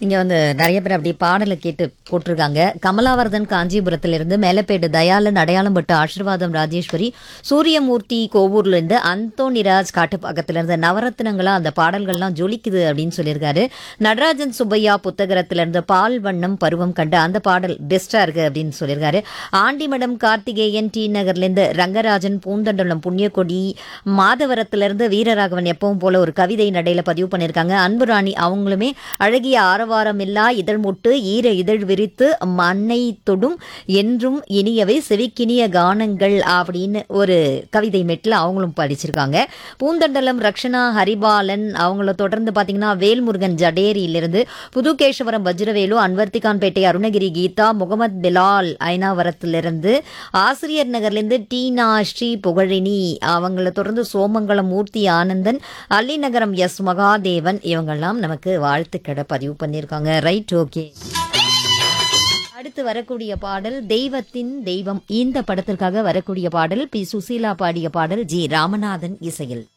இங்க வந்து நிறைய பேர் அப்படி பாடலை கேட்டு போட்டிருக்காங்க கமலாவர்தன் காஞ்சிபுரத்திலிருந்து மேலப்பேடு தயாளன் அடையாளம்பட்டு ஆசீர்வாதம் ராஜேஸ்வரி சூரியமூர்த்தி கோவூர்ல இருந்து அந்தோனிராஜ் காட்டுப்பாக்கத்துல இருந்து நவரத்னங்களா அந்த பாடல்கள்லாம் ஜொலிக்குது அப்படின்னு சொல்லியிருக்காரு நடராஜன் சுப்பையா புத்தகரத்துல இருந்து பால் வண்ணம் பருவம் கண்டு அந்த பாடல் பெஸ்டா இருக்கு அப்படின்னு சொல்லியிருக்காரு ஆண்டிமடம் கார்த்திகேயன் டி நகர்ல இருந்து ரங்கராஜன் பூந்தண்டலம் புண்ணியக்கொடி மாதவரத்திலிருந்து வீரராகவன் எப்பவும் போல ஒரு கவிதை நடையில பதிவு பண்ணியிருக்காங்க அன்புராணி அவங்களுமே அழகிய ஆரவாரம் இல்லா இதழ் முட்டு ஈர இதழ் விரித்து மண்ணை தொடும் என்றும் இனியவை செவிக்கினிய கானங்கள் அப்படின்னு ஒரு கவிதை மெட்டில் அவங்களும் படிச்சிருக்காங்க பூந்தண்டலம் ரக்ஷனா ஹரிபாலன் அவங்கள தொடர்ந்து பார்த்தீங்கன்னா வேல்முருகன் ஜடேரியிலிருந்து புதுகேசவரம் வஜ்ரவேலு அன்வர்த்திகான்பேட்டை அருணகிரி கீதா முகமது பிலால் ஐனாவரத்திலிருந்து ஆசிரியர் நகர்லேருந்து டீனா ஸ்ரீ புகழினி அவங்கள தொடர்ந்து சோமங்கலம் மூர்த்தி ஆனந்தன் அள்ளிநகரம் எஸ் மகாதேவன் இவங்கெல்லாம் நமக்கு வாழ்த்துக்களை பதிவு பண்ணியிருக்காங்க ரைட் ஓகே அடுத்து வரக்கூடிய பாடல் தெய்வத்தின் தெய்வம் இந்த படத்திற்காக வரக்கூடிய பாடல் பி சுசீலா பாடிய பாடல் ஜி ராமநாதன் இசையில்